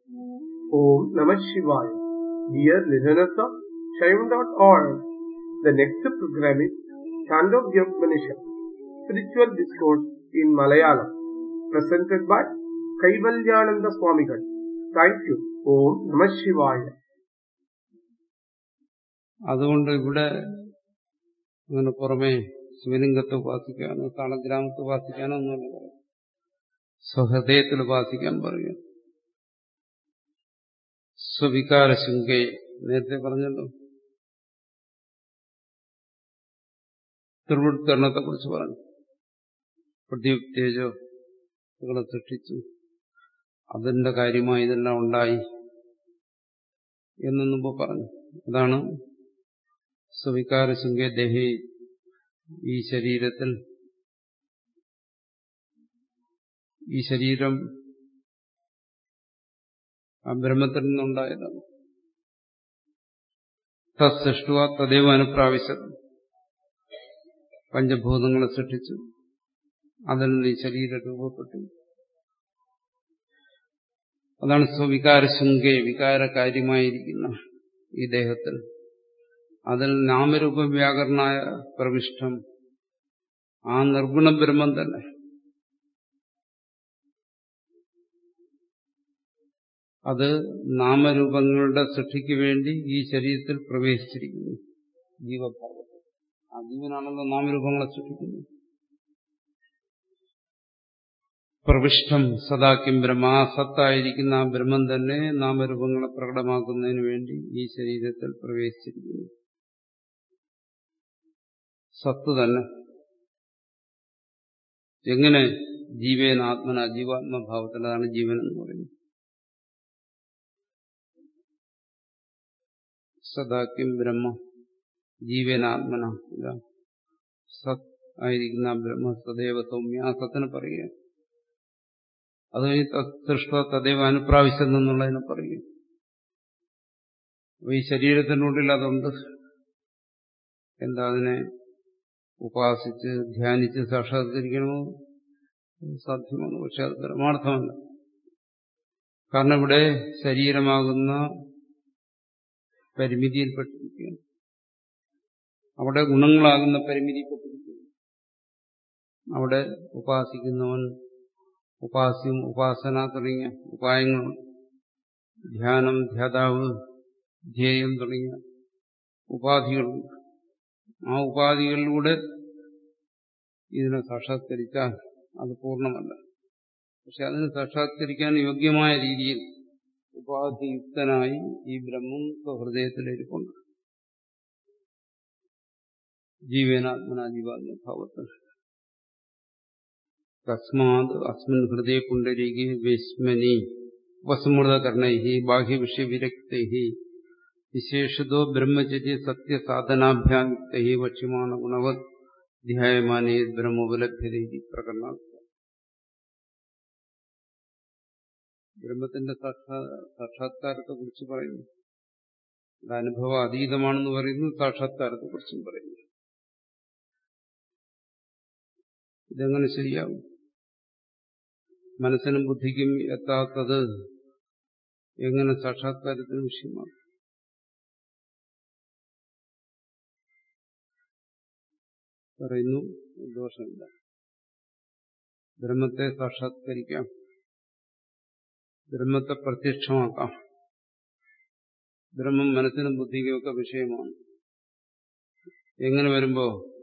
Om Namah Shivaya. Dear listeners of Shaivan.org, the next program is Chandogya Upanishad, Spiritual Discourse in Malayalam, presented by Kaivalyananda Swamigal. Thank you. Om Namah Shivaya. അതുകൊണ്ട് ഇവിടെ അങ്ങനെ പുറമെ ശിവലിംഗത്തെ ഉപാസിക്കാനോ താളഗ്രാമത്തെ ഉപാസിക്കാനോ ഒന്നുമല്ല പറയും സ്വഹൃദയത്തിൽ ഉപാസിക്കാൻ പറയും സ്വവികാര ശുങ്കയെ നേരത്തെ പറഞ്ഞല്ലോ ത്രിവൃത്കരണത്തെ കുറിച്ച് പറഞ്ഞു പ്രദീപ് തേജോ കളെ സൃഷ്ടിച്ചു അതിന്റെ കാര്യമായി ഇതെല്ലാം ഉണ്ടായി എന്ന് മുമ്പ് പറഞ്ഞു അതാണ് സ്വവികാര ശുങ്കെ ദേഹി ഈ ശരീരത്തിൽ ഈ ശരീരം ആ ബ്രഹ്മത്തിൽ നിന്നുണ്ടായതാണ് തസ്സൃഷ്ടുവ തദൈവ അനുപ്രാവശ്യത് പഞ്ചഭൂതങ്ങളെ സൃഷ്ടിച്ചു അതിൽ നിന്ന് ഈ ശരീരം രൂപപ്പെട്ടു അതാണ് സ്വവികാരശുങ്കെ വികാരകാര്യമായിരിക്കുന്ന ഈ ദേഹത്തിൽ അതിൽ നാമരൂപ വ്യാകരണായ പ്രവിഷ്ടം ആ നിർഗുണ ബ്രഹ്മം തന്നെ അത് നാമരൂപങ്ങളുടെ സൃഷ്ടിക്ക് വേണ്ടി ഈ ശരീരത്തിൽ പ്രവേശിച്ചിരിക്കുന്നു ജീവഭാവത്തിൽ ആ ജീവനാണല്ലോ നാമരൂപങ്ങളെ സൃഷ്ടിക്കുന്നത് പ്രവിഷ്ടം സദാക്യം ബ്രഹ്മ ആ സത്തായിരിക്കുന്ന ആ ബ്രഹ്മം തന്നെ നാമരൂപങ്ങളെ പ്രകടമാക്കുന്നതിന് വേണ്ടി ഈ ശരീരത്തിൽ പ്രവേശിച്ചിരിക്കുന്നു സത്ത് തന്നെ എങ്ങനെ ജീവേന ആത്മന ജീവാത്മഭാവത്തിൽ അതാണ് ജീവൻ എന്ന് പറയുന്നത് സദാക്യം ബ്രഹ്മ ജീവനാത്മന ഇതാ സത് ആയിരിക്കുന്ന ബ്രഹ്മ സദൈവ സൗമ്യ ആ സത്തിനെ പറയുക അത് കഴിഞ്ഞ് സൃഷ്ട തദൈവ അനുപ്രാവശ്യം എന്നുള്ളതിനെ പറയും ഈ ശരീരത്തിനുള്ളിൽ അതുണ്ട് എന്താ അതിനെ ഉപാസിച്ച് ധ്യാനിച്ച് സാക്ഷാത്കരിക്കണമോ സാധ്യമാണ് പക്ഷെ അത് പരമാർത്ഥമല്ല കാരണം ഇവിടെ ശരീരമാകുന്ന പരിമിതിയിൽപ്പെട്ടിരിക്കുകയാണ് അവിടെ ഗുണങ്ങളാകുന്ന പരിമിതിയിൽപ്പെട്ടിരിക്കുകയാണ് അവിടെ ഉപാസിക്കുന്നവൻ ഉപാസ്യം ഉപാസന തുടങ്ങിയ ഉപായങ്ങളുണ്ട് ധ്യാനം ധ്യാതാവ് ധ്യേയം തുടങ്ങിയ ഉപാധികളുണ്ട് ആ ഉപാധികളിലൂടെ ഇതിനെ സാക്ഷാത്കരിച്ചാൽ അത് പൂർണ്ണമല്ല പക്ഷെ അതിന് സാക്ഷാത്കരിക്കാൻ യോഗ്യമായ രീതിയിൽ ഉപാധിയുക്തനായി ഈ ബ്രഹ്മം ഹൃദയത്തിലിരിപ്പുണ്ട് ജീവനാത്മന ജീവാത്മഭാവത്തിൽ തസ്മാത് അസ്മിൻ ഹൃദയ പുണ്ടരീകി വിസ്മനി ഉപസമൃതകരണൈ ബാഹ്യവിഷയവിരക്തൈ വിശേഷതോ ബ്രഹ്മചര്യ സത്യസാധനാഭ്യായുക്തൈ വക്ഷ്യമാണ് ഗുണവത് ധ്യായമാനേ ബ്രഹ്മോപലഭ്യത പ്രകടന ബ്രഹ്മത്തിന്റെ സാക്ഷാത്കാരത്തെ കുറിച്ച് പറയുന്നു അത് അനുഭവ അതീതമാണെന്ന് പറയുന്നു സാക്ഷാത്കാരത്തെ കുറിച്ചും പറയുന്നു ഇതെങ്ങനെ ശരിയാവും മനസ്സിനും ബുദ്ധിക്കും എത്താത്തത് എങ്ങനെ സാക്ഷാത്കാരത്തിന് വിഷയമാണ് പറയുന്നു ദോഷമില്ല ബ്രഹ്മത്തെ സാക്ഷാത്കരിക്കാം ബ്രഹ്മത്തെ പ്രത്യക്ഷമാക്കാം ബ്രഹ്മം മനസ്സിനും ബുദ്ധിക്കുമൊക്കെ വിഷയമാണ് എങ്ങനെ വരുമ്പോ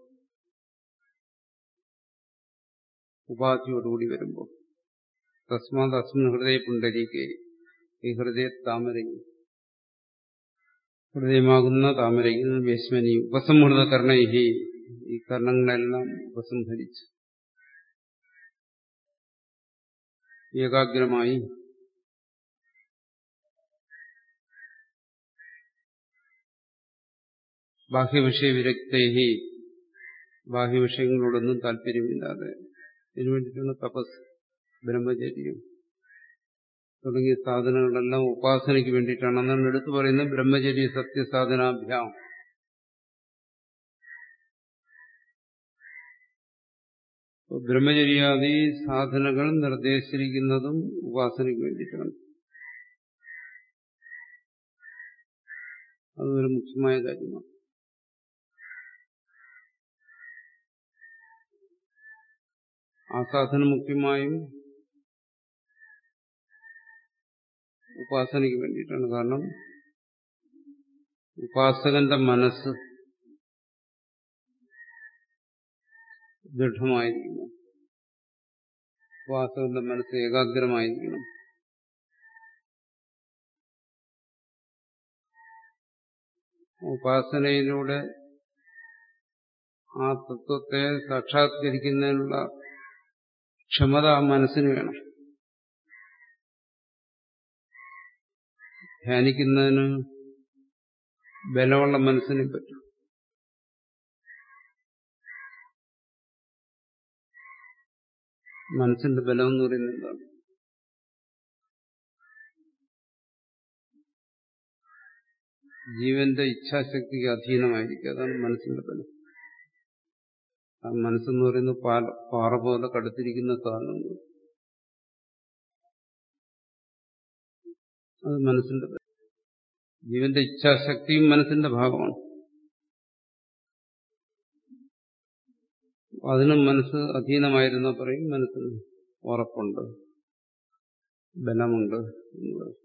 ഉപാധിയോടുകൂടി വരുമ്പോൾ തസ്മാത് അസ്മിൻ ഹൃദയ പുണ്ടരീക്കെ ഈ ഹൃദയ താമരയിൽ ഹൃദയമാകുന്ന താമരയിൽ വേശ്മനി ഉപസംഹൃത കർണൈഹി ഈ കർണങ്ങളെല്ലാം ഉപസംഹരിച്ചു ഏകാഗ്രമായി ബാഹ്യവിഷയ വിരക്തേഹി ബാഹ്യവിഷയങ്ങളോടൊന്നും താല്പര്യമില്ലാതെ ഇതിനു വേണ്ടിയിട്ടുള്ള തപസ് ബ്രഹ്മചര്യം തുടങ്ങിയ സാധനങ്ങളെല്ലാം ഉപാസനയ്ക്ക് വേണ്ടിയിട്ടാണ് അന്നാണ് എടുത്തു പറയുന്നത് ബ്രഹ്മചര്യ സത്യസാധനാഭ്യാം ബ്രഹ്മചര്യാദി സാധനകൾ നിർദ്ദേശിച്ചിരിക്കുന്നതും ഉപാസനയ്ക്ക് വേണ്ടിയിട്ടാണ് അതൊരു മുഖ്യമായ കാര്യമാണ് ആ സാധനം മുഖ്യമായും ഉപാസനയ്ക്ക് വേണ്ടിയിട്ടാണ് കാരണം ഉപാസകന്റെ മനസ്സ് ദൃഢമായിരിക്കണം ഉപാസകന്റെ മനസ്സ് ഏകാഗ്രമായിരിക്കണം ഉപാസനയിലൂടെ ആ തത്വത്തെ സാക്ഷാത്കരിക്കുന്നതിനുള്ള ക്ഷമത ആ മനസ്സിന് വേണം ധ്യാനിക്കുന്നതിന് ബലമുള്ള മനസ്സിനെ പറ്റും മനസ്സിന്റെ ബലം എന്ന് പറയുന്നത് എന്താണ് ജീവന്റെ ഇച്ഛാശക്തിക്ക് അധീനമായിരിക്കും അതാണ് മനസ്സിന്റെ ബലം ആ മനസ്സെന്ന് പറയുന്നത് പാല പാറ പോലെ കടുത്തിരിക്കുന്ന സാധനങ്ങൾ അത് മനസ്സിന്റെ ബലം ജീവന്റെ ഇച്ഛാശക്തിയും മനസ്സിന്റെ ഭാഗമാണ് അതിനും മനസ്സ് അധീനമായിരുന്ന പറയും മനസ്സിന് ഉറപ്പുണ്ട് ബലമുണ്ട് എന്നുള്ളത്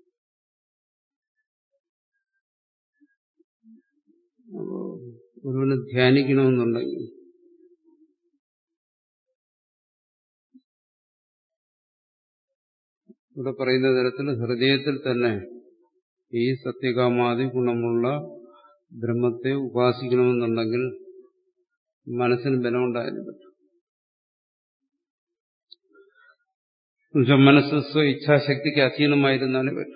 അപ്പോ ഒരുവന് ധ്യാനിക്കണമെന്നുണ്ടെങ്കിൽ ഇവിടെ പറയുന്ന തരത്തിൽ ഹൃദയത്തിൽ തന്നെ ഈ സത്യകാമാതി ഗുണമുള്ള ബ്രഹ്മത്തെ ഉപാസിക്കണമെന്നുണ്ടെങ്കിൽ മനസ്സിന് ബലമുണ്ടായാലും പറ്റും എന്നുവെച്ചാൽ മനസ്സ് സ്വ ഇച്ഛാശക്തിക്ക് അധീനമായിരുന്നാലേ പറ്റും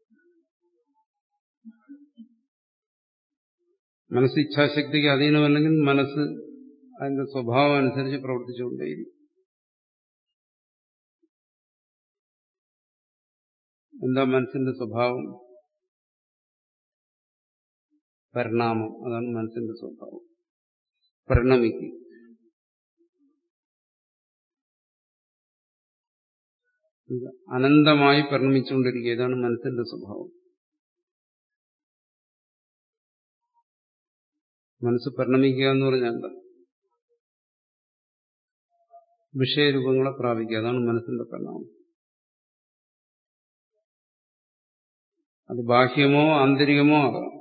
മനസ്സ് ഇച്ഛാശക്തിക്ക് അധീനമല്ലെങ്കിൽ മനസ്സ് അതിന്റെ സ്വഭാവം അനുസരിച്ച് പ്രവർത്തിച്ചുകൊണ്ടേയിരിക്കും എന്താ മനസ്സിന്റെ സ്വഭാവം പരിണാമം അതാണ് മനസ്സിന്റെ സ്വഭാവം പരിണമിക്കും അനന്തമായി പരിണമിച്ചുകൊണ്ടിരിക്കുക ഇതാണ് മനസ്സിന്റെ സ്വഭാവം മനസ്സ് പരിണമിക്കുക എന്ന് പറഞ്ഞാൽ എന്താ വിഷയരൂപങ്ങളെ പ്രാപിക്കുക അതാണ് മനസ്സിന്റെ പരിണാമം അത് ബാഹ്യമോ ആന്തരികമോ ആകാം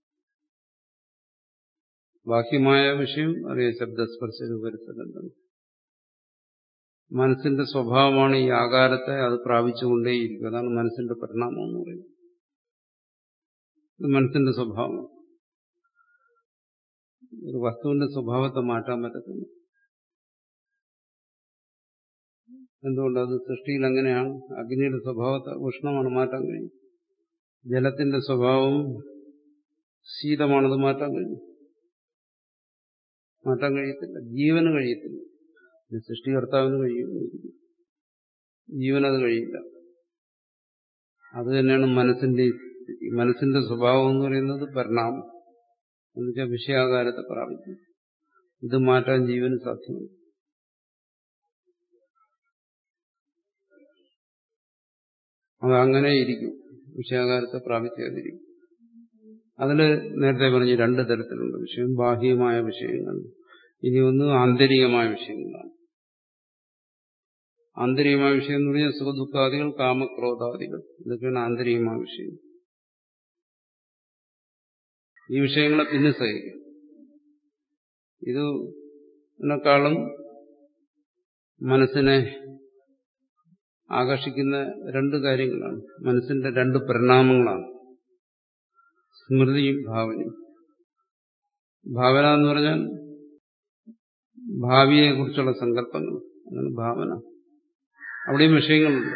ബാഹ്യമായ വിഷയം അറിയാം ശബ്ദസ്പർശ രൂപരസഗന്ധം മനസ്സിന്റെ സ്വഭാവമാണ് ഈ ആകാരത്തെ അത് പ്രാപിച്ചുകൊണ്ടേയിരിക്കും അതാണ് മനസ്സിന്റെ പരിണാമം എന്ന് പറയുന്നത് ഇത് മനസ്സിന്റെ സ്വഭാവം ഒരു വസ്തുവിന്റെ സ്വഭാവത്തെ മാറ്റാൻ പറ്റത്തില്ല എന്തുകൊണ്ട് അത് സൃഷ്ടിയിൽ അങ്ങനെയാണ് അഗ്നിയുടെ സ്വഭാവത്തെ ഉഷ്ണമാണ് മാറ്റാൻ കഴിയും ജലത്തിന്റെ സ്വഭാവം ശീതമാണത് മാറ്റാൻ കഴിയും മാറ്റാൻ കഴിയത്തില്ല ജീവന് കഴിയത്തില്ല ഇത് സൃഷ്ടികർത്താവിന് കഴിയും ജീവനത് കഴിയില്ല അത് തന്നെയാണ് മനസ്സിന്റെ സ്ഥിതി മനസ്സിന്റെ സ്വഭാവം എന്ന് പറയുന്നത് പരിണാമം എന്നുവെച്ചാൽ വിഷയാകാരത്തെ പ്രാപിക്കും ഇത് മാറ്റാൻ ജീവന് സാധ്യമല്ല അതങ്ങനെ ഇരിക്കും വിഷയാകാരത്തെ പ്രാപിക്കാതിരിക്കും അതിൽ നേരത്തെ പറഞ്ഞ് രണ്ട് തരത്തിലുണ്ട് വിഷയം ബാഹ്യമായ വിഷയങ്ങൾ ഇനി ഒന്ന് ആന്തരികമായ വിഷയങ്ങളാണ് ആന്തരികമായ വിഷയം എന്ന് പറഞ്ഞാൽ സുഖദുഃഖാദികൾ കാമക്രോധാദികൾ ഇതൊക്കെയാണ് ആന്തരികമായ വിഷയം ഈ വിഷയങ്ങളെ പിന്നെ സഹിക്കും ഇത് ഇതിനേക്കാളും മനസ്സിനെ ആകർഷിക്കുന്ന രണ്ട് കാര്യങ്ങളാണ് മനസ്സിന്റെ രണ്ട് പരിണാമങ്ങളാണ് സ്മൃതിയും ഭാവനയും ഭാവന എന്ന് പറഞ്ഞാൽ ഭാവിയെക്കുറിച്ചുള്ള സങ്കല്പങ്ങൾ അതാണ് ഭാവന അവിടെയും വിഷയങ്ങളുണ്ട്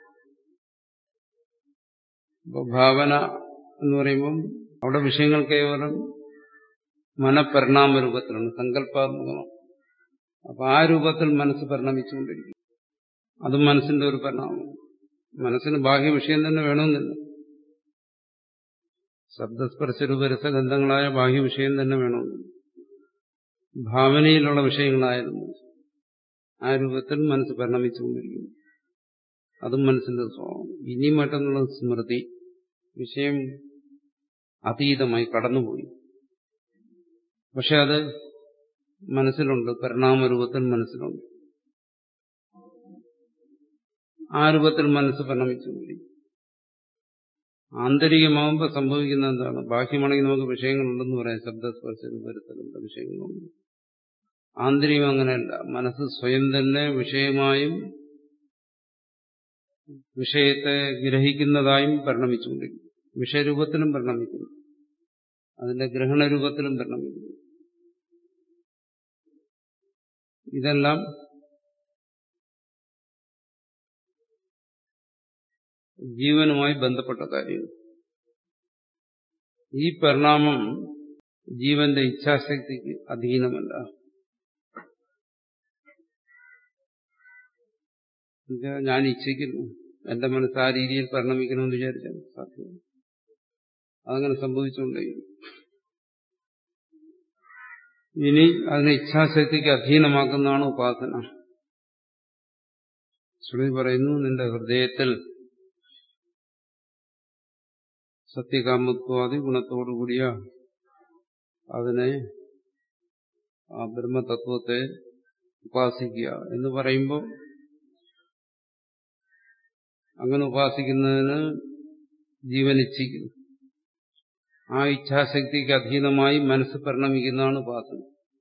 അപ്പോൾ ഭാവന എന്ന് പറയുമ്പം അവിടെ വിഷയങ്ങൾ കേവലം മനപരിണാമ രൂപത്തിലാണ് സങ്കല്പാത്മകമാണ് അപ്പൊ ആ രൂപത്തിൽ മനസ്സ് പരിണമിച്ചുകൊണ്ടിരിക്കും അതും മനസ്സിന്റെ ഒരു പരിണാമം മനസ്സിന് ബാഹ്യ വിഷയം തന്നെ വേണമെന്നില്ല ശബ്ദസ്പർശരൂപ രസഗന്ധങ്ങളായ ബാഹ്യ വിഷയം തന്നെ വേണമെന്നില്ല ഭാവനയിലുള്ള വിഷയങ്ങളായിരുന്നു ആ രൂപത്തിൽ മനസ്സ് പരിണമിച്ചുകൊണ്ടിരിക്കുന്നു അതും മനസ്സിന്റെ സ്വഭാവം ഇനി മറ്റൊന്നുള്ള സ്മൃതി വിഷയം അതീതമായി കടന്നുപോയി പക്ഷെ അത് മനസ്സിലുണ്ട് പരിണാമരൂപത്തിൽ മനസ്സിലുണ്ട് ആ രൂപത്തിൽ മനസ്സ് പരിണമിച്ചുകൊണ്ടിരിക്കും ആന്തരികമാകുമ്പോൾ സംഭവിക്കുന്ന എന്താണ് ബാഹ്യമാണെങ്കിൽ നമുക്ക് വിഷയങ്ങളുണ്ടെന്ന് പറയാം ശബ്ദസ്പർശ രൂപത്തിലുള്ള വിഷയങ്ങളുണ്ട് ആന്തരികം അങ്ങനെയല്ല മനസ്സ് സ്വയം തന്നെ വിഷയമായും വിഷയത്തെ ഗ്രഹിക്കുന്നതായും പരിണമിച്ചുകൊണ്ടിരിക്കും വിഷയരൂപത്തിലും പരിണമിക്കുന്നു അതിന്റെ ഗ്രഹണരൂപത്തിലും പരിണമിക്കുന്നു ഇതെല്ലാം ജീവനുമായി ബന്ധപ്പെട്ട കാര്യം ഈ പരിണാമം ജീവന്റെ ഇച്ഛാശക്തിക്ക് അധീനമല്ല ഞാൻ ഇച്ഛിക്കുന്നു എന്റെ മനസ്സ് ആ രീതിയിൽ പരിണമിക്കണമെന്ന് വിചാരിച്ചാൽ സാധ്യമല്ല അതങ്ങനെ സംഭവിച്ചുകൊണ്ടേ ഇനി അതിനെ ഇച്ഛാശക്തിക്ക് അധീനമാക്കുന്നതാണ് ഉപാസന ശ്രുതി പറയുന്നു നിന്റെ ഹൃദയത്തിൽ സത്യകാമത്വാദി ഗുണത്തോടുകൂടിയ അതിനെ ആ ബ്രഹ്മതത്വത്തെ ഉപാസിക്കുക എന്ന് പറയുമ്പോൾ അങ്ങനെ ഉപാസിക്കുന്നതിന് ജീവൻ ഇച്ഛിക്കുന്നു ആ ഇച്ഛാശക്തിക്ക് അധീനമായി മനസ്സ് പരിണമിക്കുന്നതാണ് ഉപാസന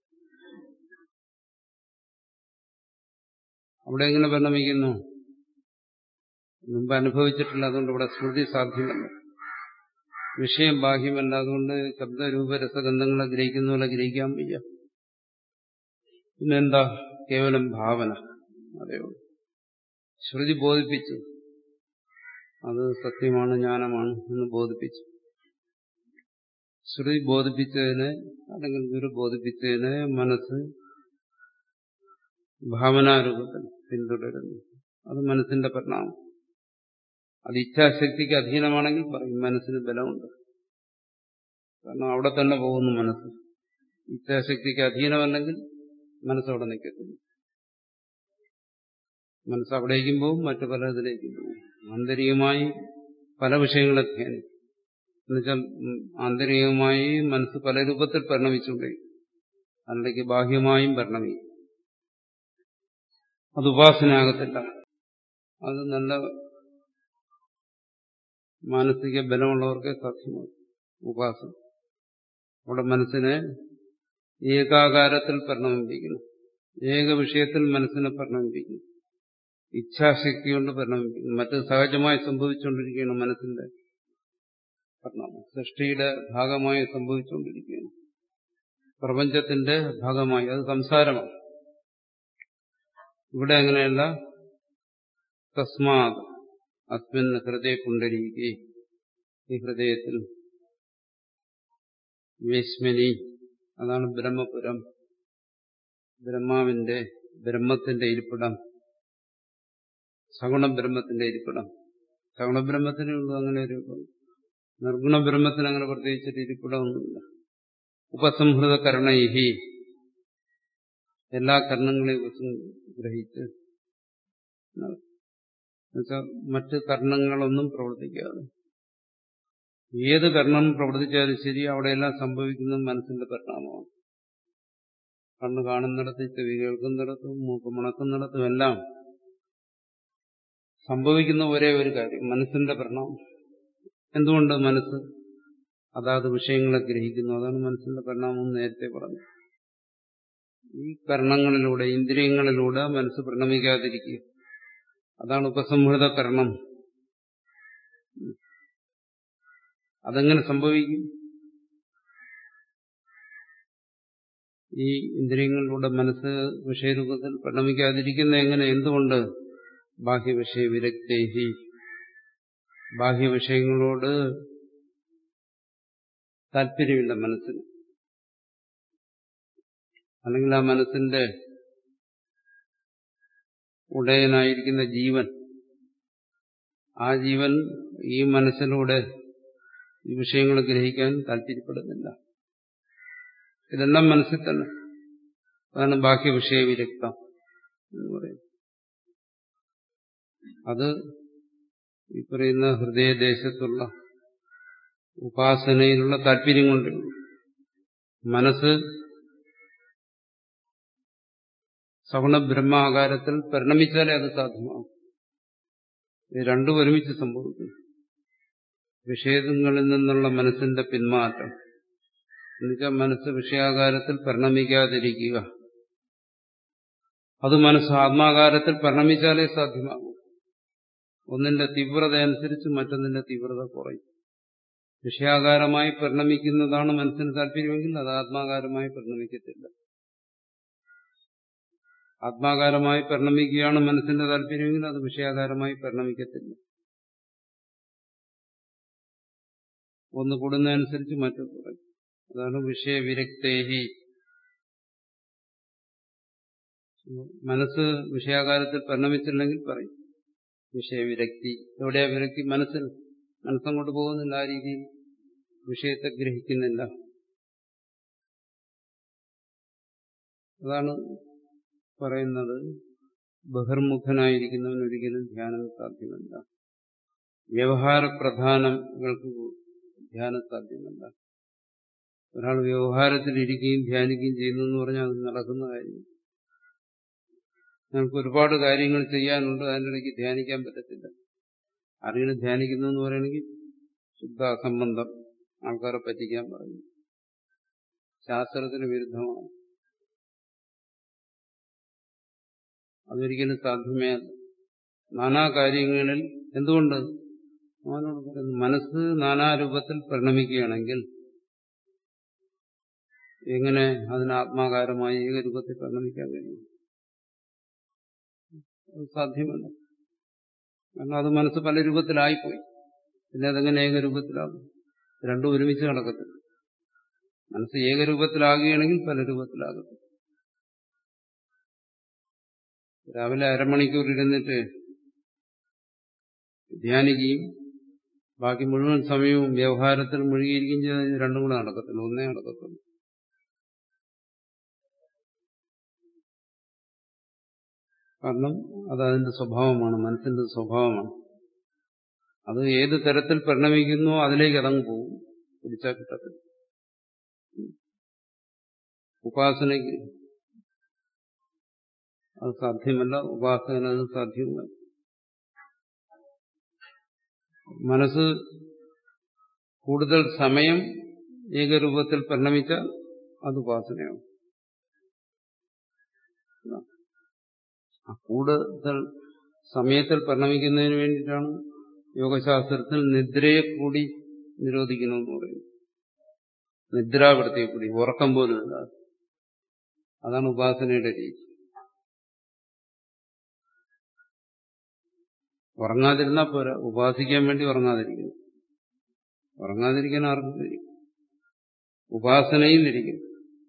അവിടെ എങ്ങനെ പരിണമിക്കുന്നു മുമ്പ് അനുഭവിച്ചിട്ടില്ല അതുകൊണ്ട് ഇവിടെ സ്മൃതി സാധ്യമല്ല വിഷയം ബാഹ്യമല്ല അതുകൊണ്ട് ശബ്ദരൂപരസഗന്ധങ്ങളെ ഗ്രഹിക്കുന്ന പോലെ ഗ്രഹിക്കാൻ വയ്യ പിന്നെന്താ കേവലം ഭാവന അതെയോ ശ്രുതി ബോധിപ്പിച്ചു അത് സത്യമാണ് ജ്ഞാനമാണ് എന്ന് ബോധിപ്പിച്ചു ശ്രുതി ബോധിപ്പിച്ചതിനെ അല്ലെങ്കിൽ ഗുരു ബോധിപ്പിച്ചതിനെ മനസ്സ് ഭാവനാരൂപത്തിൽ പിന്തുടരുന്നു അത് മനസ്സിന്റെ പരിണാമം അത് ഇച്ഛാശക്തിക്ക് അധീനമാണെങ്കിൽ പറയും മനസ്സിന് ബലമുണ്ട് കാരണം അവിടെ തന്നെ പോകുന്നു മനസ്സ് ഇച്ഛാശക്തിക്ക് അധീനമല്ലെങ്കിൽ മനസ്സവിടെ നിൽക്കത്തില്ല മനസ്സ് അവിടേക്കും പോകും മറ്റു പലതിലേക്കും പോകും ആന്തരികമായി പല വിഷയങ്ങളെ ധ്യാനിക്കും എന്നുവെച്ചാൽ ആന്തരികമായി മനസ്സ് പല രൂപത്തിൽ പരിണമിച്ചുകൊണ്ടിരിക്കും അല്ലെങ്കിൽ ബാഹ്യമായും പരിണമിക്കും അത് ഉപാസനയാകത്തില്ല അത് നല്ല മാനസിക ബലമുള്ളവർക്ക് സാധ്യമാണ് ഉപാസന അവിടെ മനസ്സിനെ ഏകാകാരത്തിൽ പരിണമിപ്പിക്കുന്നു ഏക വിഷയത്തിൽ മനസ്സിനെ പരിണമിപ്പിക്കുന്നു ഇച്ഛാശക്തി കൊണ്ട് പരിണമിപ്പിക്കുന്നു മറ്റ് സഹജമായി സംഭവിച്ചുകൊണ്ടിരിക്കുകയാണ് മനസ്സിന്റെ പരിണാമം സൃഷ്ടിയുടെ ഭാഗമായി സംഭവിച്ചുകൊണ്ടിരിക്കുകയാണ് പ്രപഞ്ചത്തിന്റെ ഭാഗമായി അത് സംസാരമാണ് ഇവിടെ അങ്ങനെയല്ല തസ്മാത് അസ്മിൻ ഹൃദയ പുണ്ടരീകെ ഈ ഹൃദയത്തിൽ വേശ്മനി അതാണ് ബ്രഹ്മപുരം ബ്രഹ്മാവിന്റെ ബ്രഹ്മത്തിന്റെ ഇരിപ്പിടം സഗുണ ബ്രഹ്മത്തിന്റെ ഇരിപ്പിടം സഗുണ ബ്രഹ്മത്തിനേ ഉള്ളൂ അങ്ങനെ ഒരു നിർഗുണ ബ്രഹ്മത്തിന് അങ്ങനെ പ്രത്യേകിച്ചിട്ട് ഇരിപ്പിടമൊന്നുമില്ല ഉപസംഹൃത കരണൈഹി എല്ലാ കർണങ്ങളെയും ഗ്രഹിച്ച് എന്നുവെച്ചാൽ മറ്റ് കർണങ്ങളൊന്നും പ്രവർത്തിക്കാതെ ഏത് കർണം പ്രവർത്തിച്ചാലും ശരി അവിടെയെല്ലാം സംഭവിക്കുന്നത് മനസ്സിന്റെ പരിണാമമാണ് കണ്ണ് കാണുന്നിടത്ത് ചെവി കേൾക്കുന്നിടത്തും മൂക്ക് മുണക്കുന്നിടത്തും എല്ലാം സംഭവിക്കുന്ന ഒരേ ഒരു കാര്യം മനസ്സിന്റെ പരിണാമം എന്തുകൊണ്ട് മനസ്സ് അതാത് വിഷയങ്ങളെ ഗ്രഹിക്കുന്നു അതാണ് മനസ്സിന്റെ പരിണാമം നേരത്തെ പറഞ്ഞു ഈ കർണങ്ങളിലൂടെ ഇന്ദ്രിയങ്ങളിലൂടെ മനസ്സ് പരിണമിക്കാതിരിക്കുക അതാണ് ഉപസംഹൃത കർണം അതെങ്ങനെ സംഭവിക്കും ഈ ഇന്ദ്രിയങ്ങളിലൂടെ മനസ്സ് വിഷയരൂപത്തിൽ പരിണമിക്കാതിരിക്കുന്ന എങ്ങനെ എന്തുകൊണ്ട് ബാഹ്യവിഷയ വിരക്തേഹി ബാഹ്യവിഷയങ്ങളോട് താല്പര്യമില്ല മനസ്സിന് അല്ലെങ്കിൽ ആ മനസ്സിന്റെ ഉടയനായിരിക്കുന്ന ജീവൻ ആ ജീവൻ ഈ മനസ്സിലൂടെ ഈ വിഷയങ്ങൾ ഗ്രഹിക്കാൻ താല്പര്യപ്പെടുന്നില്ല ഇതെല്ലാം മനസ്സിൽ തന്നെ അതാണ് ബാഹ്യ വിഷയ വിരക്തം എന്ന് പറയുന്നത് അത് ഈ പറയുന്ന ഹൃദയദേശത്തുള്ള ഉപാസനയിലുള്ള താല്പര്യം കൊണ്ട് മനസ്സ് സഗുണ ബ്രഹ്മാകാരത്തിൽ പരിണമിച്ചാലേ അത് സാധ്യമാകും ഇത് രണ്ടും ഒരുമിച്ച് സംഭവിക്കും വിഷയങ്ങളിൽ നിന്നുള്ള മനസ്സിന്റെ പിന്മാറ്റം എന്നുവെച്ചാൽ മനസ്സ് വിഷയാകാരത്തിൽ പരിണമിക്കാതിരിക്കുക അത് മനസ്സ് ആത്മാകാരത്തിൽ പരിണമിച്ചാലേ സാധ്യമാകൂ ഒന്നിന്റെ തീവ്രത അനുസരിച്ച് മറ്റൊന്നിന്റെ തീവ്രത കുറയും വിഷയാകാരമായി പരിണമിക്കുന്നതാണ് മനസ്സിന് താല്പര്യമെങ്കിൽ അത് ആത്മാകാരമായി പരിണമിക്കത്തില്ല ആത്മാകാരമായി പരിണമിക്കുകയാണ് മനസ്സിന്റെ താല്പര്യമെങ്കിൽ അത് വിഷയാകാരമായി പരിണമിക്കത്തില്ല ഒന്ന് കൂടുന്നതനുസരിച്ച് മറ്റു കുറയും അതാണ് വിഷയവിരക്തേഹി മനസ്സ് വിഷയാകാരത്തിൽ പരിണമിച്ചില്ലെങ്കിൽ പറയും വിഷയവിരക്തി എവിടെയാ വിരക്തി മനസ്സിൽ മനസ്സങ്ങോട്ട് പോകുന്നില്ല ആ രീതിയിൽ വിഷയത്തെ ഗ്രഹിക്കുന്നില്ല അതാണ് പറയുന്നത് ബഹിർമുഖനായിരിക്കുന്നവൻ ഒരിക്കലും ധ്യാനം സാധ്യമല്ല വ്യവഹാര പ്രധാനങ്ങൾക്ക് ധ്യാനം സാധ്യമല്ല ഒരാൾ വ്യവഹാരത്തിൽ ഇരിക്കുകയും ധ്യാനിക്കുകയും ചെയ്യുന്നു എന്ന് പറഞ്ഞാൽ അത് നടക്കുന്ന കാര്യം നമുക്ക് ഒരുപാട് കാര്യങ്ങൾ ചെയ്യാനുണ്ട് അതിൻ്റെ ഇടയ്ക്ക് ധ്യാനിക്കാൻ പറ്റത്തില്ല ആരെങ്കിലും ധ്യാനിക്കുന്നു എന്ന് പറയുകയാണെങ്കിൽ ശുദ്ധ അസംബന്ധം ആൾക്കാരെ പറ്റിക്കാൻ പറയും ശാസ്ത്രത്തിന് വിരുദ്ധമാണ് അതൊരിക്കലും സാധ്യമേ അല്ല നാനാ കാര്യങ്ങളിൽ എന്തുകൊണ്ട് അവനോട് പറയുന്നു മനസ്സ് നാനാരൂപത്തിൽ പരിണമിക്കുകയാണെങ്കിൽ എങ്ങനെ അതിന് ആത്മാകാരമായി ഏകരൂപത്തിൽ പരിണമിക്കാൻ കഴിയും അത് സാധ്യമല്ല കാരണം അത് മനസ്സ് പല രൂപത്തിലായിപ്പോയി പിന്നെ അതെങ്ങനെ ഏകരൂപത്തിലാകും രണ്ടും ഒരുമിച്ച് നടക്കത്തില്ല മനസ്സ് ഏകരൂപത്തിലാകുകയാണെങ്കിൽ പല രൂപത്തിലാകത്തില്ല രാവിലെ അരമണിക്കൂർ ഇരുന്നിട്ട് ധ്യാനിക്കുകയും ബാക്കി മുഴുവൻ സമയവും വ്യവഹാരത്തിൽ മുഴുകിയിരിക്കുകയും ചെയ്താൽ രണ്ടും കൂടെ നടക്കത്തില്ല ഒന്നേ നടക്കത്തുള്ളൂ കാരണം അത് അതിന്റെ സ്വഭാവമാണ് മനസ്സിന്റെ സ്വഭാവമാണ് അത് ഏത് തരത്തിൽ പരിണമിക്കുന്നോ അതിലേക്ക് അതങ്ങ് പോകും പിടിച്ചാൽ കിട്ടത്തില്ല ഉപാസനയ്ക്ക് അത് സാധ്യമല്ല ഉപാസന അത് സാധ്യമല്ല മനസ്സ് കൂടുതൽ സമയം ഏകരൂപത്തിൽ പരിണമിച്ചാൽ അത് ഉപാസനയാണ് ആ കൂടുതൽ സമയത്തിൽ പരിണമിക്കുന്നതിന് വേണ്ടിയിട്ടാണ് യോഗശാസ്ത്രത്തിൽ നിദ്രയെ കൂടി നിരോധിക്കണമെന്ന് പറയുന്നത് നിദ്രാവൃത്തിയെ കൂടി ഉറക്കം പോലും ഇല്ല അതാണ് ഉപാസനയുടെ രീതി ഉറങ്ങാതിരുന്നാൽ പോരാ ഉപാസിക്കാൻ വേണ്ടി ഉറങ്ങാതിരിക്കുന്നു ഉറങ്ങാതിരിക്കാൻ ആർക്കും കഴിയും ഉപാസനയിൽ ഇരിക്കുന്നു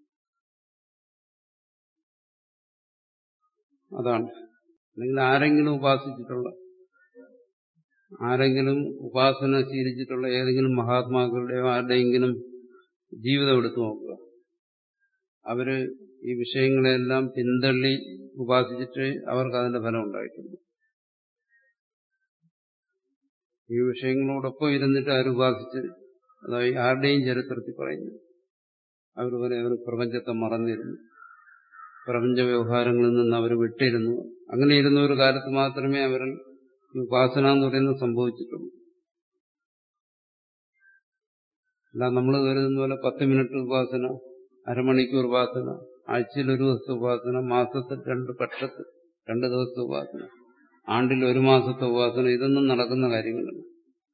അതാണ് അല്ലെങ്കിൽ ആരെങ്കിലും ഉപാസിച്ചിട്ടുള്ള ആരെങ്കിലും ഉപാസന ശീലിച്ചിട്ടുള്ള ഏതെങ്കിലും മഹാത്മാക്കളുടെയോ ആരുടെയെങ്കിലും ജീവിതം എടുത്തു നോക്കുക അവര് ഈ വിഷയങ്ങളെല്ലാം പിന്തള്ളി ഉപാസിച്ചിട്ട് അവർക്ക് അതിന്റെ ഫലം ഉണ്ടായിട്ടുണ്ട് ഈ വിഷയങ്ങളോടൊപ്പം ഇരുന്നിട്ട് അവർ ഉപാസിച്ച് അതായത് ആരുടെയും ചരിത്രത്തിൽ പറയുന്നു അവർ പോലെ അവർ പ്രപഞ്ചത്തെ മറന്നിരുന്നു പ്രപഞ്ച വ്യവഹാരങ്ങളിൽ നിന്ന് അവർ വിട്ടിരുന്നു അങ്ങനെ ഇരുന്ന ഒരു കാലത്ത് മാത്രമേ അവരിൽ ഈ ഉപാസന എന്ന് പറയുന്നത് സംഭവിച്ചിട്ടുള്ളൂ അല്ല നമ്മൾ കരുതുന്ന പോലെ പത്ത് മിനിറ്റ് ഉപാസന അരമണിക്കൂർ ഉപാസന ആഴ്ചയിൽ ഒരു ദിവസത്തെ ഉപാസന മാസത്തിൽ രണ്ട് പക്ഷത്ത് രണ്ട് ദിവസത്തെ ഉപാസന ആണ്ടിൽ ഒരു മാസത്തെ ഉപാസന ഇതൊന്നും നടക്കുന്ന കാര്യങ്ങളല്ല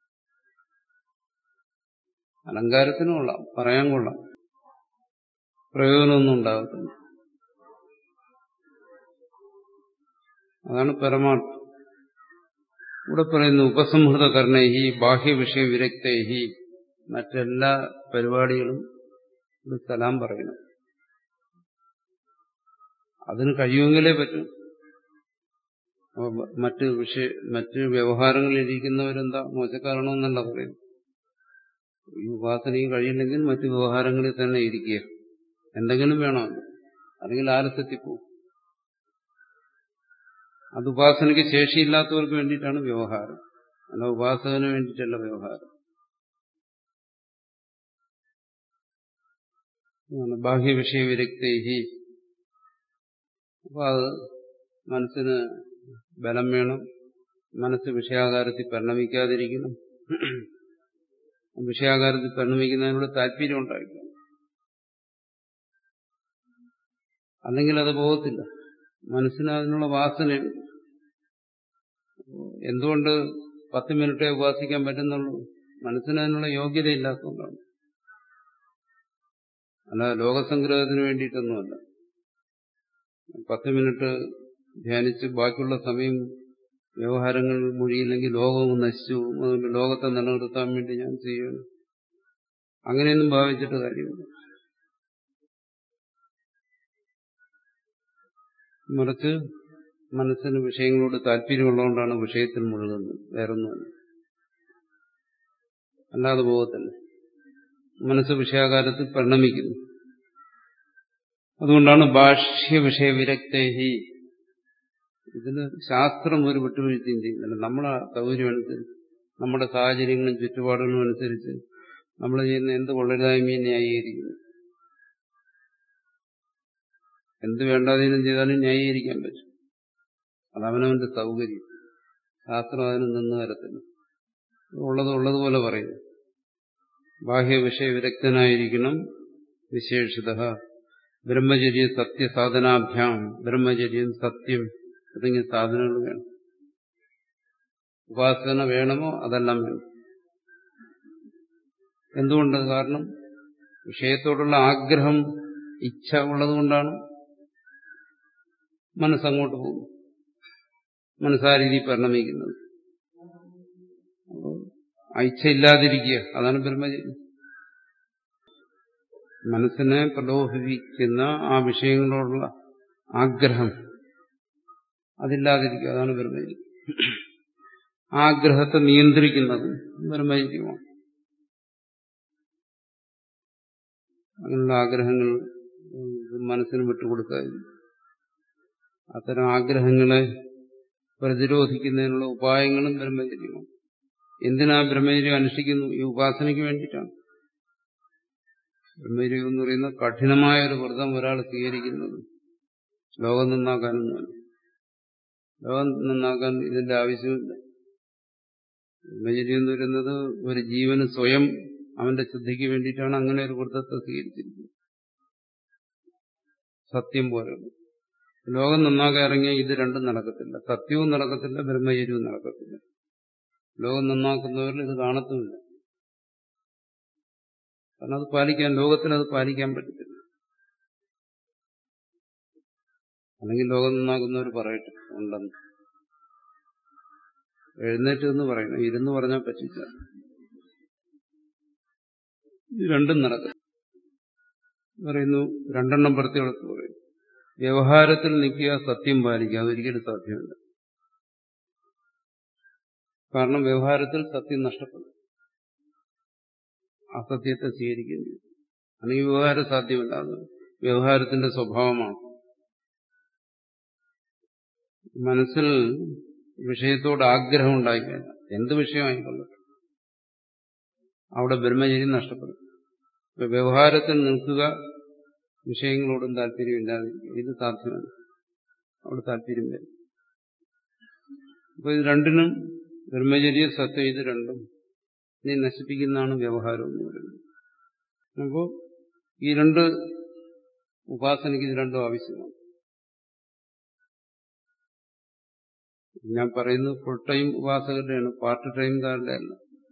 അലങ്കാരത്തിനും കൊള്ളാം പറയാൻ കൊള്ളാം പ്രയോജനമൊന്നും ഉണ്ടാകത്തില്ല അതാണ് പരമാർത്ഥം ഇവിടെ പറയുന്നു ഉപസംഹൃത കർണേഹി ബാഹ്യവിഷയ വിരക്തേഹി മറ്റെല്ലാ പരിപാടികളും ഇവിടെ സലാം പറയണം അതിന് കഴിയുമെങ്കിലേ പറ്റൂ മറ്റ് വിഷയ മറ്റ് വ്യവഹാരങ്ങളിൽ ഇരിക്കുന്നവരെന്താ മോശക്കാരണമെന്നല്ല പറയുന്നു ഈ ഉപാസനയും കഴിയില്ലെങ്കിൽ മറ്റ് വ്യവഹാരങ്ങളിൽ തന്നെ ഇരിക്കുക എന്തെങ്കിലും വേണമല്ലോ അല്ലെങ്കിൽ ആലസ്യത്തിപ്പോവും അത് ഉപാസനയ്ക്ക് ശേഷിയില്ലാത്തവർക്ക് വേണ്ടിയിട്ടാണ് വ്യവഹാരം അല്ല ഉപാസകന് വേണ്ടിയിട്ടല്ല വ്യവഹാരം ബാഹ്യവിഷയ വിരക്തേഹി അപ്പൊ അത് മനസ്സിന് ബലം വേണം മനസ്സ് വിഷയാകാരത്തിൽ പരിണമിക്കാതിരിക്കണം വിഷയാകാരത്തിൽ പരിണമിക്കുന്നതിനോട് താല്പര്യം ഉണ്ടായിരിക്കണം അല്ലെങ്കിൽ അത് പോകത്തില്ല മനസ്സിന് അതിനുള്ള വാസനയുണ്ട് എന്തുകൊണ്ട് പത്ത് മിനിറ്റേ ഉപാസിക്കാൻ പറ്റുന്നുള്ളൂ മനസ്സിന് അതിനുള്ള യോഗ്യത ഇല്ലാത്തതുകൊണ്ടാണ് അല്ല ലോകസംഗ്രഹത്തിന് വേണ്ടിയിട്ടൊന്നുമല്ല പത്ത് മിനിറ്റ് ധ്യാനിച്ച് ബാക്കിയുള്ള സമയം വ്യവഹാരങ്ങൾ മൊഴിയില്ലെങ്കിൽ ലോകവും നശിച്ചു അതുകൊണ്ട് ലോകത്തെ നിലനിർത്താൻ വേണ്ടി ഞാൻ ചെയ്യണം അങ്ങനെയൊന്നും ഭാവിച്ചിട്ട് കാര്യമില്ല മറിച്ച് മനസ്സിന് വിഷയങ്ങളോട് താല്പര്യമുള്ളതുകൊണ്ടാണ് വിഷയത്തിൽ മുഴുകുന്നത് വേറൊന്നുമല്ല അല്ലാതെ പോകത്തില്ല മനസ്സ് വിഷയാകാരത്തിൽ പരിണമിക്കുന്നു അതുകൊണ്ടാണ് ഭാഷ്യ വിഷയ വിരക്തേഹി ഇതിന് ശാസ്ത്രം ഒരു വിട്ടുവീഴ്ചയും ചെയ്യുന്നില്ല നമ്മളെ സൗകര്യമനുസരിച്ച് നമ്മുടെ സാഹചര്യങ്ങളും ചുറ്റുപാടുകളും അനുസരിച്ച് നമ്മൾ ചെയ്യുന്ന എന്ത് കൊള്ളരുതായ്മയും ന്യായീകരിക്കുന്നു എന്ത് വേണ്ടാതീനം ചെയ്താലും ന്യായീകരിക്കാൻ പറ്റും അതവനവന്റെ സൗകര്യം ശാസ്ത്രം അതിന് നിന്ന് തരത്തില്ല ഉള്ളത് ഉള്ളതുപോലെ പറയുന്നു ബാഹ്യവിഷയ വിരക്തനായിരിക്കണം വിശേഷിത ബ്രഹ്മചര്യ സത്യസാധനാഭ്യാം ബ്രഹ്മചര്യം സത്യം തുടങ്ങിയ സാധനങ്ങൾ വേണം ഉപാസന വേണമോ അതെല്ലാം വേണം എന്തുകൊണ്ട് കാരണം വിഷയത്തോടുള്ള ആഗ്രഹം ഇച്ഛ ഉള്ളതുകൊണ്ടാണ് മനസ്സങ്ങോട്ട് പോകും മനസ്സാ രീതി പരിണമിക്കുന്നത് ആ ഇച്ഛ ഇല്ലാതിരിക്കുക അതാണ് ബ്രഹ്മചര്യം മനസ്സിനെ പ്രലോഭിപ്പിക്കുന്ന ആ വിഷയങ്ങളോടുള്ള ആഗ്രഹം അതില്ലാതിരിക്കുക അതാണ് ബ്രഹ്മചര്യം ആഗ്രഹത്തെ നിയന്ത്രിക്കുന്നത് ബ്രഹ്മചര്യമാണ് അങ്ങനെയുള്ള ആഗ്രഹങ്ങൾ മനസ്സിന് വിട്ടുകൊടുക്കാതിരിക്കും അത്തരം ആഗ്രഹങ്ങളെ പ്രതിരോധിക്കുന്നതിനുള്ള ഉപായങ്ങളും ബ്രഹ്മചര്യമാണ് എന്തിനാ ബ്രഹ്മചര്യം അനുഷ്ഠിക്കുന്നു ഈ ഉപാസനയ്ക്ക് വേണ്ടിയിട്ടാണ് ബ്രഹ്മചര്യം എന്ന് പറയുന്ന കഠിനമായ ഒരു വ്രതം ഒരാൾ സ്വീകരിക്കുന്നത് ലോകം നന്നാക്കാനൊന്നുമല്ല ലോകം നന്നാക്കാൻ ഇതിന്റെ ആവശ്യമില്ല ബ്രഹ്മചര്യം എന്ന് പറയുന്നത് ഒരു ജീവന് സ്വയം അവന്റെ ശ്രദ്ധയ്ക്ക് വേണ്ടിയിട്ടാണ് അങ്ങനെ ഒരു വ്രതത്തെ സ്വീകരിച്ചിരിക്കുന്നത് സത്യം പോലെ ലോകം നന്നാക്കാൻ ഇറങ്ങിയ ഇത് രണ്ടും നടക്കത്തില്ല സത്യവും നടക്കത്തില്ല ബ്രഹ്മചര്യവും നടക്കത്തില്ല ലോകം നന്നാക്കുന്നവരിൽ ഇത് കാണത്തുമില്ല കാരണം അത് പാലിക്കാൻ ലോകത്തിന് അത് പാലിക്കാൻ പറ്റത്തില്ല അല്ലെങ്കിൽ ലോകം നന്നാക്കുന്നവർ പറയട്ടെ ഉണ്ടെന്ന് എഴുന്നേറ്റ് എന്ന് പറയണം ഇരുന്ന് പറഞ്ഞാൽ പറ്റില്ല ഇത് രണ്ടും നടക്കും പറയുന്നു രണ്ടെണ്ണം പ്രത്യേകത്ത് പറയും വ്യവഹാരത്തിൽ നിൽക്കുക സത്യം പാലിക്കുക അതൊരിക്കലും സാധ്യമല്ല കാരണം വ്യവഹാരത്തിൽ സത്യം നഷ്ടപ്പെടും അസത്യത്തെ സ്വീകരിക്കേണ്ടി വരും അല്ലെങ്കിൽ വ്യവഹാരം സാധ്യമല്ല അത് വ്യവഹാരത്തിന്റെ സ്വഭാവമാണ് മനസ്സിൽ വിഷയത്തോട് ആഗ്രഹം ഉണ്ടായിക്കഴിഞ്ഞാൽ എന്ത് വിഷയമായിക്കൊള്ളട്ടെ അവിടെ ബ്രഹ്മചര്യം നഷ്ടപ്പെടും വ്യവഹാരത്തിൽ നിൽക്കുക വിഷയങ്ങളോടും താല്പര്യമില്ലാതിരിക്കുക ഇത് സാധ്യമല്ല അവിടെ താല്പര്യം വരും അപ്പൊ ഇത് രണ്ടിനും ബ്രഹ്മചര്യ സത്യം ഇത് രണ്ടും നീ നശിപ്പിക്കുന്നതാണ് വ്യവഹാരം എന്ന് പറയുന്നത് അപ്പോൾ ഈ രണ്ട് ഉപാസനയ്ക്ക് ഇത് രണ്ടും ആവശ്യമാണ് ഞാൻ പറയുന്നത് ഫുൾ ടൈം ഉപാസകരുടെയാണ് പാർട്ട് ടൈംകാരുടെ അല്ല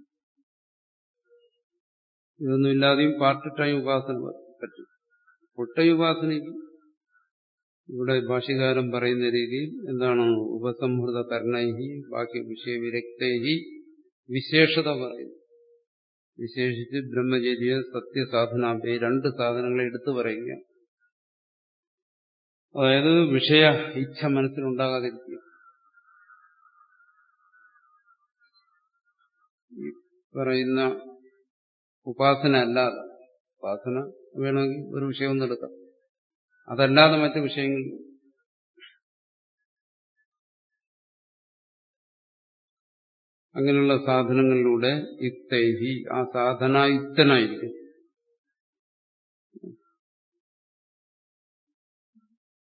ഇതൊന്നും ഇല്ലാതെയും പാർട്ട് ടൈം ഉപാസന പറ്റും ഫുൾ ടൈം ഉപാസനയ്ക്ക് ഇവിടെ ഭാഷ്യകാരൻ പറയുന്ന രീതിയിൽ എന്താണ് ഉപസംഹൃത കർണൈഹി ബാക്കി വിഷയ വിരക്തൈഹി വിശേഷത പറയുന്നു വിശേഷിച്ച് ബ്രഹ്മചര്യ സത്യസാധനാഭ്യ രണ്ട് സാധനങ്ങളെ എടുത്തു പറയുക അതായത് വിഷയ ഇച്ഛ മനസ്സിലുണ്ടാകാതിരിക്കുക ഈ പറയുന്ന ഉപാസന അല്ലാതെ ഉപാസന വേണമെങ്കിൽ ഒരു വിഷയം എടുക്കാം അതല്ലാതെ മറ്റു വിഷയങ്ങൾ അങ്ങനെയുള്ള സാധനങ്ങളിലൂടെ യുക്തൈഹി ആ സാധനായുക്തനായിരിക്കും